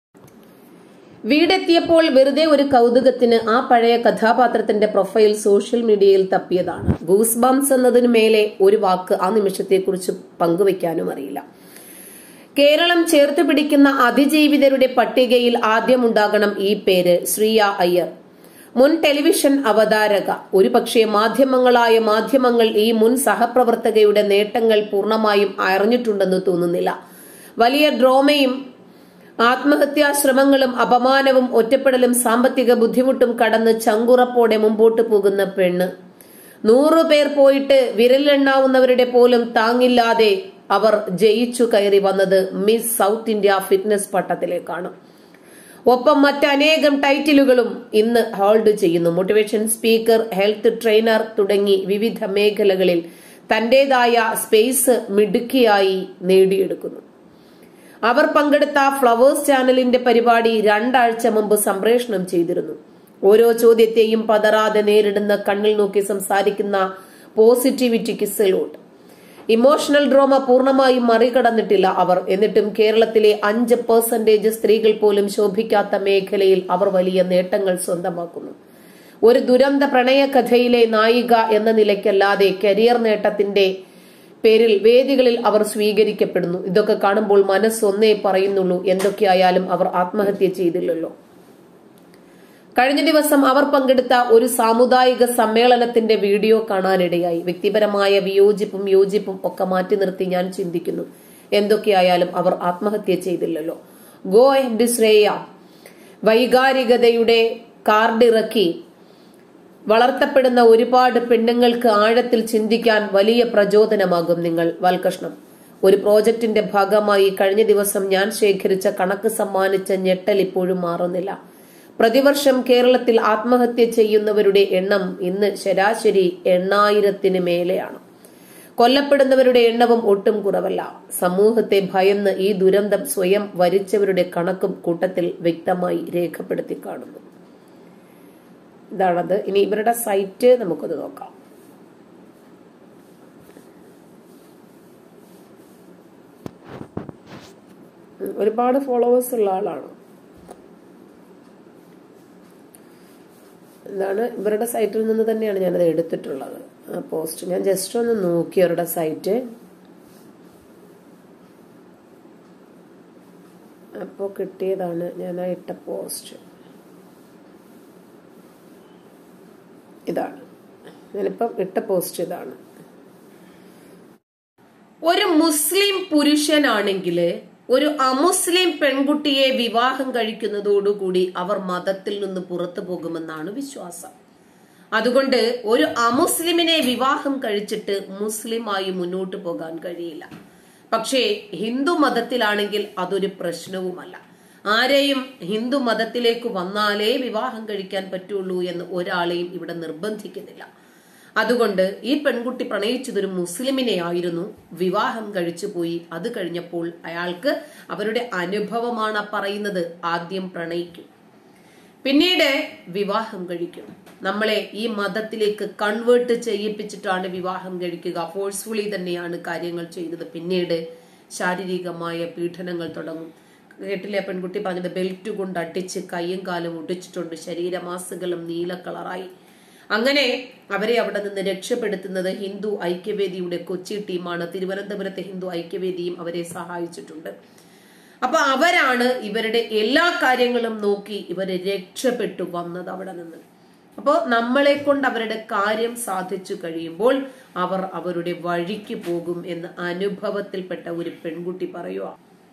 വീടെത്തിയപ്പോൾ വെറുതെ ഒരു കൗതുകത്തിന് ആ പഴയ കഥാപാത്രത്തിന്റെ പ്രൊഫൈൽ സോഷ്യൽ മീഡിയയിൽ തപ്പിയതാണ് ഗൂസ് ബംസ് എന്നതിനു മേലെ ഒരു വാക്ക് ആ നിമിഷത്തെക്കുറിച്ച് പങ്കുവയ്ക്കാനും അറിയില്ല കേരളം ചേർത്ത് പിടിക്കുന്ന അതിജീവിതരുടെ പട്ടികയിൽ ആദ്യമുണ്ടാകണം ഈ പേര് ശ്രീയ അയ്യർ മുൻ ടെലിവിഷൻ അവതാരക ഒരുപക്ഷെ മാധ്യമങ്ങളായ മാധ്യമങ്ങൾ ഈ മുൻ സഹപ്രവർത്തകയുടെ നേട്ടങ്ങൾ പൂർണ്ണമായും അറിഞ്ഞിട്ടുണ്ടെന്ന് തോന്നുന്നില്ല വലിയ ഡ്രോമയും ആത്മഹത്യാ ശ്രമങ്ങളും അപമാനവും ഒറ്റപ്പെടലും സാമ്പത്തിക ബുദ്ധിമുട്ടും കടന്ന് ചങ്കുറപ്പോടെ മുമ്പോട്ട് പോകുന്ന പെണ്ണ് നൂറു പേർ പോയിട്ട് വിരലെണ്ണാവുന്നവരുടെ പോലും താങ്ങില്ലാതെ അവർ ജയിച്ചു കയറി വന്നത് മിസ് സൗത്ത് ഇന്ത്യ ഫിറ്റ്നസ് പട്ടത്തിലേക്കാണ് ഒപ്പം മറ്റനേകം ടൈറ്റിലുകളും ഇന്ന് ഹോൾഡ് ചെയ്യുന്നു മോട്ടിവേഷൻ സ്പീക്കർ ഹെൽത്ത് ട്രെയിനർ തുടങ്ങി വിവിധ മേഖലകളിൽ തന്റേതായ സ്പേസ് മിടുക്കിയായി നേടിയെടുക്കുന്നു അവർ പങ്കെടുത്ത ഫ്ലവേഴ്സ് ചാനലിന്റെ പരിപാടി രണ്ടാഴ്ച മുമ്പ് സംപ്രേഷണം ചെയ്തിരുന്നു ഓരോ ചോദ്യത്തെയും പതറാതെ നേരിടുന്ന കണ്ണിൽ നോക്കി സംസാരിക്കുന്ന പോസിറ്റിവിറ്റിക്ക് സല്യൂട്ട് ഇമോഷണൽ ഡ്രോമ പൂർണ്ണമായും മറികടന്നിട്ടില്ല അവർ എന്നിട്ടും കേരളത്തിലെ അഞ്ച് പെർസെന്റേജ് സ്ത്രീകൾ പോലും ശോഭിക്കാത്ത മേഖലയിൽ അവർ വലിയ നേട്ടങ്ങൾ സ്വന്തമാക്കുന്നു ഒരു ദുരന്ത പ്രണയകഥയിലെ നായിക എന്ന നിലയ്ക്കല്ലാതെ കരിയർ നേട്ടത്തിന്റെ പേരിൽ വേദികളിൽ അവർ സ്വീകരിക്കപ്പെടുന്നു ഇതൊക്കെ കാണുമ്പോൾ മനസ്സൊന്നേ പറയുന്നുള്ളൂ എന്തൊക്കെയായാലും അവർ ആത്മഹത്യ ചെയ്തില്ലല്ലോ കഴിഞ്ഞ ദിവസം അവർ പങ്കെടുത്ത ഒരു സാമുദായിക സമ്മേളനത്തിന്റെ വീഡിയോ കാണാനിടയായി വ്യക്തിപരമായ വിയോജിപ്പും യോജിപ്പും ഒക്കെ മാറ്റി നിർത്തി ഞാൻ ചിന്തിക്കുന്നു എന്തൊക്കെയായാലും അവർ ആത്മഹത്യ ചെയ്തില്ലല്ലോ ഗോ എഹ്ഡ് ശ്രേയ വൈകാരികതയുടെ കാർഡിറക്കി വളർത്തപ്പെടുന്ന ഒരുപാട് പെണ്ണുങ്ങൾക്ക് ആഴത്തിൽ ചിന്തിക്കാൻ വലിയ പ്രചോദനമാകും നിങ്ങൾ വാൽകൃഷ്ണം ഒരു പ്രോജക്റ്റിന്റെ ഭാഗമായി കഴിഞ്ഞ ദിവസം ഞാൻ ശേഖരിച്ച കണക്ക് സമ്മാനിച്ച ഞെട്ടൽ ഇപ്പോഴും മാറുന്നില്ല പ്രതിവർഷം കേരളത്തിൽ ആത്മഹത്യ ചെയ്യുന്നവരുടെ എണ്ണം ഇന്ന് ശരാശരി എണ്ണായിരത്തിന് മേലെയാണ് കൊല്ലപ്പെടുന്നവരുടെ എണ്ണവും ഒട്ടും കുറവല്ല സമൂഹത്തെ ഭയന്ന് ഈ ദുരന്തം സ്വയം വരിച്ചവരുടെ കണക്കും കൂട്ടത്തിൽ വ്യക്തമായി രേഖപ്പെടുത്തി കാണുന്നു ഇതാണത് ഇനി ഇവരുടെ സൈറ്റ് നമുക്കൊന്ന് നോക്കാം ഒരുപാട് ഫോളോവേഴ്സ് ഉള്ള ആളാണ് ഇതാണ് ഇവരുടെ സൈറ്റിൽ നിന്ന് തന്നെയാണ് ഞാനത് എടുത്തിട്ടുള്ളത് ആ പോസ്റ്റ് ഞാൻ ജസ്റ്റ് ഒന്ന് നോക്കി അവരുടെ സൈറ്റ് അപ്പോൾ കിട്ടിയതാണ് ഞാൻ ആ ഇട്ട പോസ്റ്റ് ഇതാണ് ഞാനിപ്പം ഇട്ട പോസ്റ്റ് ഇതാണ് ഒരു മുസ്ലിം പുരുഷനാണെങ്കിൽ ഒരു അമുസ്ലിം പെൺകുട്ടിയെ വിവാഹം കഴിക്കുന്നതോടുകൂടി അവർ മതത്തിൽ നിന്ന് പുറത്തു പോകുമെന്നാണ് വിശ്വാസം അതുകൊണ്ട് ഒരു അമുസ്ലിമിനെ വിവാഹം കഴിച്ചിട്ട് മുസ്ലിമായി മുന്നോട്ട് പോകാൻ കഴിയില്ല പക്ഷേ ഹിന്ദു മതത്തിലാണെങ്കിൽ അതൊരു പ്രശ്നവുമല്ല ആരെയും ഹിന്ദു മതത്തിലേക്ക് വന്നാലേ വിവാഹം കഴിക്കാൻ പറ്റുള്ളൂ എന്ന് ഒരാളെയും ഇവിടെ നിർബന്ധിക്കുന്നില്ല അതുകൊണ്ട് ഈ പെൺകുട്ടി പ്രണയിച്ചതൊരു മുസ്ലിമിനെ ആയിരുന്നു വിവാഹം കഴിച്ചു പോയി അത് കഴിഞ്ഞപ്പോൾ അയാൾക്ക് അവരുടെ അനുഭവമാണ് പറയുന്നത് ആദ്യം പ്രണയിക്കും പിന്നീട് വിവാഹം കഴിക്കും നമ്മളെ ഈ മതത്തിലേക്ക് കൺവേർട്ട് ചെയ്യിപ്പിച്ചിട്ടാണ് വിവാഹം കഴിക്കുക ഫോഴ്സ്ഫുള്ളി തന്നെയാണ് കാര്യങ്ങൾ ചെയ്തത് പിന്നീട് ശാരീരികമായ പീഡനങ്ങൾ തുടങ്ങും കേട്ടില്ലേ പെൺകുട്ടി പറഞ്ഞത് ബെൽറ്റ് കൊണ്ട് അടിച്ച് കൈയും കാലും ഒടിച്ചിട്ടുണ്ട് ശരീരമാസുകളും നീല കളറായി അങ്ങനെ അവരെ അവിടെ നിന്ന് രക്ഷപ്പെടുത്തുന്നത് ഹിന്ദു ഐക്യവേദിയുടെ കൊച്ചി ടീമാണ് തിരുവനന്തപുരത്തെ ഹിന്ദു ഐക്യവേദിയും അവരെ സഹായിച്ചിട്ടുണ്ട് അപ്പൊ അവരാണ് ഇവരുടെ എല്ലാ കാര്യങ്ങളും നോക്കി ഇവരെ രക്ഷപ്പെട്ടു വന്നത് അവിടെ നിന്ന് അപ്പോൾ നമ്മളെ കൊണ്ട് അവരുടെ കാര്യം സാധിച്ചു കഴിയുമ്പോൾ അവർ അവരുടെ വഴിക്ക് പോകും എന്ന് അനുഭവത്തിൽപ്പെട്ട ഒരു പെൺകുട്ടി പറയുക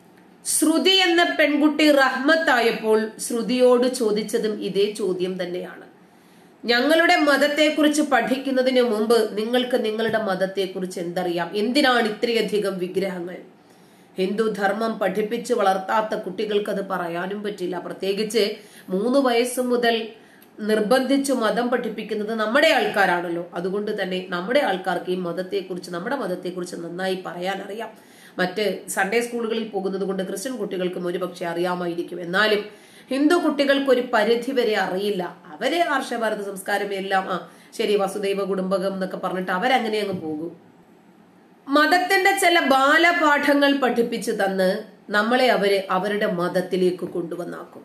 ശ്രുതി എന്ന പെൺകുട്ടി റഹ്മത്തായപ്പോൾ ശ്രുതിയോട് ചോദിച്ചതും ഇതേ ചോദ്യം തന്നെയാണ് ഞങ്ങളുടെ മതത്തെക്കുറിച്ച് പഠിക്കുന്നതിന് മുമ്പ് നിങ്ങൾക്ക് നിങ്ങളുടെ മതത്തെക്കുറിച്ച് എന്തറിയാം എന്തിനാണ് ഇത്രയധികം വിഗ്രഹങ്ങൾ ഹിന്ദു ധർമ്മം പഠിപ്പിച്ച് വളർത്താത്ത കുട്ടികൾക്ക് അത് പറയാനും പറ്റില്ല പ്രത്യേകിച്ച് മൂന്ന് വയസ്സ് മുതൽ നിർബന്ധിച്ചു മതം പഠിപ്പിക്കുന്നത് നമ്മുടെ ആൾക്കാരാണല്ലോ അതുകൊണ്ട് തന്നെ നമ്മുടെ ആൾക്കാർക്ക് ഈ മതത്തെക്കുറിച്ച് നമ്മുടെ മതത്തെക്കുറിച്ച് നന്നായി പറയാൻ അറിയാം മറ്റ് സൺഡേ സ്കൂളുകളിൽ പോകുന്നത് കൊണ്ട് ക്രിസ്ത്യൻ കുട്ടികൾക്കും ഒരുപക്ഷെ അറിയാമായിരിക്കും എന്നാലും ഹിന്ദു കുട്ടികൾക്ക് ഒരു പരിധി വരെ അറിയില്ല അവരെ ഹർഷഭാരത സംസ്കാരം എല്ലാം ആ ശരി വസുദൈവ കുടുംബകം എന്നൊക്കെ പറഞ്ഞിട്ട് അവരങ്ങനെ അങ്ങ് പോകും മതത്തിന്റെ ചില ബാലപാഠങ്ങൾ പഠിപ്പിച്ചു തന്ന് നമ്മളെ അവര് അവരുടെ മതത്തിലേക്ക് കൊണ്ടുവന്നാക്കും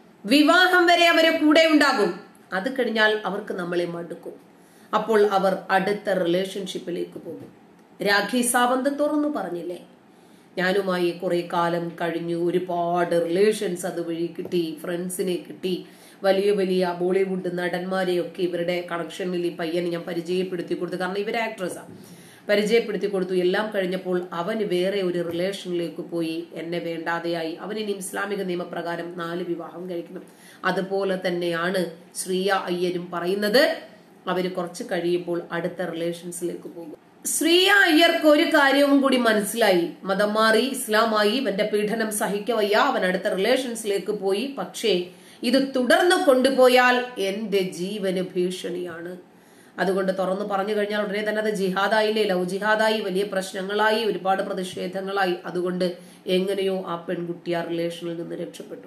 വിവാഹം വരെ അവരെ കൂടെ ഉണ്ടാകും അത് കഴിഞ്ഞാൽ അവർക്ക് നമ്മളെ മടുക്കും അപ്പോൾ അവർ അടുത്ത റിലേഷൻഷിപ്പിലേക്ക് പോകും രാഖി സാവന്ത് തുറന്നു പറഞ്ഞില്ലേ ഞാനുമായി കുറെ കാലം കഴിഞ്ഞു ഒരുപാട് റിലേഷൻസ് അതുവഴി കിട്ടി ഫ്രണ്ട്സിനെ കിട്ടി വലിയ വലിയ ബോളിവുഡ് നടന്മാരെയൊക്കെ ഇവരുടെ കണക്ഷനിൽ ഈ പയ്യനെ ഞാൻ പരിചയപ്പെടുത്തി കൊടുത്തു കാരണം ഇവർ ആക്ട്രസാണ് പരിചയപ്പെടുത്തി കൊടുത്തു എല്ലാം കഴിഞ്ഞപ്പോൾ അവന് വേറെ ഒരു റിലേഷനിലേക്ക് പോയി എന്നെ വേണ്ടാതെയായി അവൻ ഇനി ഇസ്ലാമിക നിയമപ്രകാരം നാല് വിവാഹം കഴിക്കണം അതുപോലെ തന്നെയാണ് ശ്രീയ അയ്യരും പറയുന്നത് അവര് കുറച്ച് കഴിയുമ്പോൾ അടുത്ത റിലേഷൻസിലേക്ക് പോകും ശ്രീയ അയ്യർക്ക് ഒരു കാര്യവും കൂടി മനസ്സിലായി മതം മാറി ഇസ്ലാമായി ഇവന്റെ പീഡനം സഹിക്കവയ്യ അവൻ അടുത്ത റിലേഷൻസിലേക്ക് പോയി പക്ഷേ ഇത് തുടർന്ന് കൊണ്ടുപോയാൽ എന്റെ ജീവന് ഭീഷണിയാണ് അതുകൊണ്ട് തുറന്നു പറഞ്ഞു കഴിഞ്ഞാൽ ഉടനെ തന്നെ അത് ജിഹാദായില്ലേ ലവ് ജിഹാദായി വലിയ പ്രശ്നങ്ങളായി ഒരുപാട് പ്രതിഷേധങ്ങളായി അതുകൊണ്ട് എങ്ങനെയോ ആ പെൺകുട്ടി ആ റിലേഷനിൽ നിന്ന് രക്ഷപ്പെട്ടു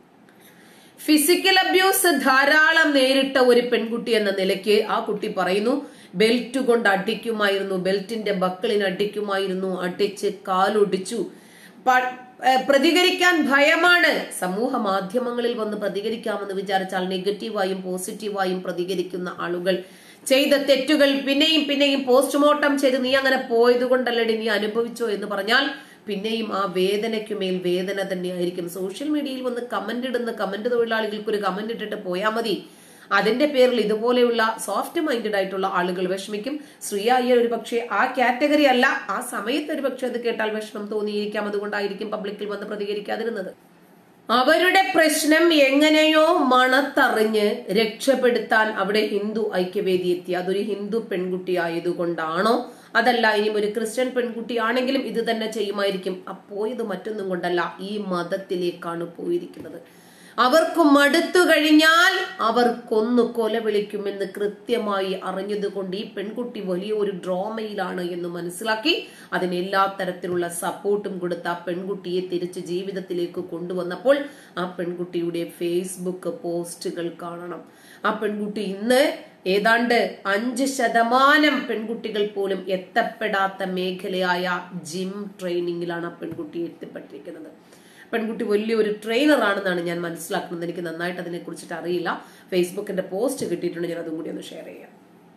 ഫിസിക്കൽ അബ്യൂസ് ധാരാളം നേരിട്ട ഒരു പെൺകുട്ടി എന്ന നിലയ്ക്ക് ആ കുട്ടി പറയുന്നു ബെൽറ്റ് കൊണ്ട് അടിക്കുമായിരുന്നു ബെൽറ്റിന്റെ ബക്കിളിന് അടിക്കുമായിരുന്നു അടിച്ച് കാലൊടിച്ചു പ- ഏഹ് പ്രതികരിക്കാൻ ഭയമാണ് സമൂഹ മാധ്യമങ്ങളിൽ വന്ന് പ്രതികരിക്കാമെന്ന് വിചാരിച്ചാൽ നെഗറ്റീവായും പോസിറ്റീവായും പ്രതികരിക്കുന്ന ആളുകൾ ചെയ്ത തെറ്റുകൾ പിന്നെയും പിന്നെയും പോസ്റ്റ്മോർട്ടം ചെയ്ത് നീ അങ്ങനെ പോയത് കൊണ്ടല്ലടി നീ അനുഭവിച്ചോ എന്ന് പറഞ്ഞാൽ പിന്നെയും ആ വേദനയ്ക്കുമേൽ വേദന തന്നെയായിരിക്കും സോഷ്യൽ മീഡിയയിൽ വന്ന് കമന്റ് ഇടുന്ന കമന്റ് തൊഴിലാളികൾക്ക് ഒരു കമന്റ് ഇട്ടിട്ട് പോയാൽ മതി അതിന്റെ പേരിൽ ഇതുപോലെയുള്ള സോഫ്റ്റ് മൈൻഡഡ് ആയിട്ടുള്ള ആളുകൾ വിഷമിക്കും ശ്രീയ അയ്യർ ഒരു പക്ഷേ ആ കാറ്റഗറി അല്ല ആ സമയത്ത് ഒരു പക്ഷേ അത് കേട്ടാൽ വിഷമം തോന്നിയിരിക്കാം അതുകൊണ്ടായിരിക്കും പബ്ലിക്കിൽ വന്ന് പ്രതികരിക്കാതിരുന്നത് അവരുടെ പ്രശ്നം എങ്ങനെയോ മണത്തറിഞ്ഞ് രക്ഷപ്പെടുത്താൻ അവിടെ ഹിന്ദു ഐക്യവേദി എത്തി അതൊരു ഹിന്ദു പെൺകുട്ടി ആയതുകൊണ്ടാണോ അതല്ല ഇനിയും ഒരു ക്രിസ്ത്യൻ പെൺകുട്ടിയാണെങ്കിലും ഇത് തന്നെ ചെയ്യുമായിരിക്കും ആ പോയത് മറ്റൊന്നും കൊണ്ടല്ല ഈ മതത്തിലേക്കാണ് പോയിരിക്കുന്നത് അവർക്ക് മടുത്തു കഴിഞ്ഞാൽ അവർ കൊന്നു കൊല വിളിക്കുമെന്ന് കൃത്യമായി അറിഞ്ഞതുകൊണ്ട് ഈ പെൺകുട്ടി വലിയ ഒരു ഡ്രോമയിലാണ് എന്ന് മനസ്സിലാക്കി അതിന് എല്ലാ തരത്തിലുള്ള സപ്പോർട്ടും കൊടുത്ത് ആ പെൺകുട്ടിയെ തിരിച്ച് ജീവിതത്തിലേക്ക് കൊണ്ടുവന്നപ്പോൾ ആ പെൺകുട്ടിയുടെ ഫേസ്ബുക്ക് പോസ്റ്റുകൾ കാണണം ആ പെൺകുട്ടി ഇന്ന് ഏതാണ്ട് അഞ്ച് ശതമാനം പെൺകുട്ടികൾ പോലും എത്തപ്പെടാത്ത മേഖലയായ ജിം ട്രെയിനിങ്ങിലാണ് ആ പെൺകുട്ടി എത്തിപ്പെട്ടിരിക്കുന്നത് പെൺകുട്ടി വലിയൊരു ട്രെയിനറാണെന്നാണ് ഞാൻ മനസ്സിലാക്കുന്നത് എനിക്ക് നന്നായിട്ട് അതിനെ കുറിച്ചിട്ട് അറിയില്ല ഫേസ്ബുക്കിന്റെ പോസ്റ്റ് കിട്ടിയിട്ടുണ്ട് ഞാൻ അതും കൂടി ഒന്ന് ഷെയർ ചെയ്യാം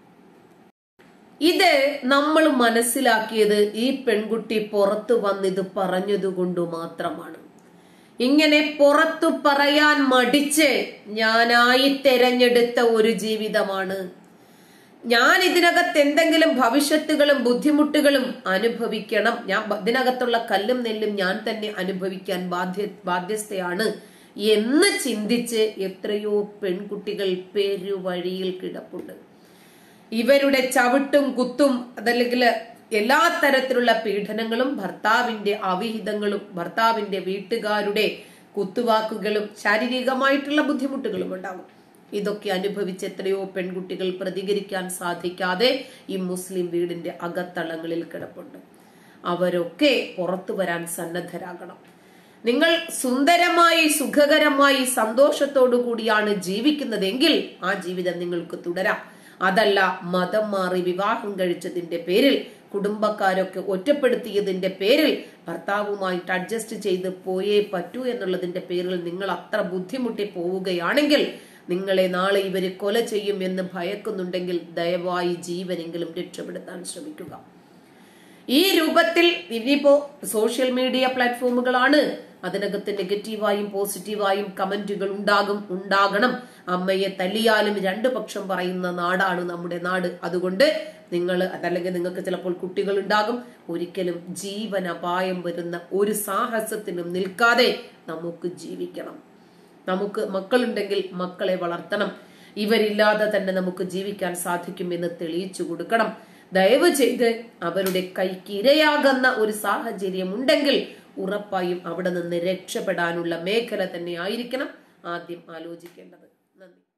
ഇത് നമ്മൾ മനസ്സിലാക്കിയത് ഈ പെൺകുട്ടി പുറത്തു വന്നിത് പറഞ്ഞതുകൊണ്ട് മാത്രമാണ് ഇങ്ങനെ പുറത്തു പറയാൻ മടിച്ച് ഞാനായി തെരഞ്ഞെടുത്ത ഒരു ജീവിതമാണ് ഞാൻ ഇതിനകത്ത് എന്തെങ്കിലും ഭവിഷ്യത്തുകളും ബുദ്ധിമുട്ടുകളും അനുഭവിക്കണം ഞാൻ ബ- ഇതിനകത്തുള്ള കല്ലും നെല്ലും ഞാൻ തന്നെ അനുഭവിക്കാൻ ബാധ്യ ബാധ്യസ്ഥയാണ് എന്ന് ചിന്തിച്ച് എത്രയോ പെൺകുട്ടികൾ പെരുവഴിയിൽ കിടപ്പുണ്ട് ഇവരുടെ ചവിട്ടും കുത്തും അതല്ലെങ്കിൽ എല്ലാ തരത്തിലുള്ള പീഡനങ്ങളും ഭർത്താവിന്റെ അവിഹിതങ്ങളും ഭർത്താവിന്റെ വീട്ടുകാരുടെ കുത്തുവാക്കുകളും ശാരീരികമായിട്ടുള്ള ബുദ്ധിമുട്ടുകളും ഉണ്ടാവും ഇതൊക്കെ അനുഭവിച്ച് എത്രയോ പെൺകുട്ടികൾ പ്രതികരിക്കാൻ സാധിക്കാതെ ഈ മുസ്ലിം വീടിന്റെ അകത്തളങ്ങളിൽ കിടപ്പുണ്ട് അവരൊക്കെ പുറത്തു വരാൻ സന്നദ്ധരാകണം നിങ്ങൾ സുന്ദരമായി സുഖകരമായി സന്തോഷത്തോടു കൂടിയാണ് ജീവിക്കുന്നതെങ്കിൽ ആ ജീവിതം നിങ്ങൾക്ക് തുടരാം അതല്ല മതം മാറി വിവാഹം കഴിച്ചതിന്റെ പേരിൽ കുടുംബക്കാരൊക്കെ ഒറ്റപ്പെടുത്തിയതിന്റെ പേരിൽ ഭർത്താവുമായിട്ട് അഡ്ജസ്റ്റ് ചെയ്ത് പോയേ പറ്റൂ എന്നുള്ളതിന്റെ പേരിൽ നിങ്ങൾ അത്ര ബുദ്ധിമുട്ടി പോവുകയാണെങ്കിൽ നിങ്ങളെ നാളെ ഇവര് കൊല ചെയ്യും എന്ന് ഭയക്കുന്നുണ്ടെങ്കിൽ ദയവായി ജീവനെങ്കിലും രക്ഷപ്പെടുത്താൻ ശ്രമിക്കുക ഈ രൂപത്തിൽ ഇനിയിപ്പോ സോഷ്യൽ മീഡിയ പ്ലാറ്റ്ഫോമുകളാണ് അതിനകത്ത് നെഗറ്റീവായും പോസിറ്റീവായും കമന്റുകൾ ഉണ്ടാകും ഉണ്ടാകണം അമ്മയെ തല്ലിയാലും രണ്ടു പക്ഷം പറയുന്ന നാടാണ് നമ്മുടെ നാട് അതുകൊണ്ട് നിങ്ങൾ അതല്ലെങ്കിൽ നിങ്ങൾക്ക് ചിലപ്പോൾ കുട്ടികൾ ഉണ്ടാകും ഒരിക്കലും ജീവൻ അപായം വരുന്ന ഒരു സാഹസത്തിനും നിൽക്കാതെ നമുക്ക് ജീവിക്കണം നമുക്ക് മക്കളുണ്ടെങ്കിൽ മക്കളെ വളർത്തണം ഇവരില്ലാതെ തന്നെ നമുക്ക് ജീവിക്കാൻ സാധിക്കുമെന്ന് തെളിയിച്ചു കൊടുക്കണം ദയവ് ചെയ്ത് അവരുടെ കൈക്ക് ഇരയാകുന്ന ഒരു സാഹചര്യം ഉണ്ടെങ്കിൽ ഉറപ്പായും അവിടെ നിന്ന് രക്ഷപ്പെടാനുള്ള മേഖല തന്നെ ആയിരിക്കണം ആദ്യം ആലോചിക്കേണ്ടത് നന്ദി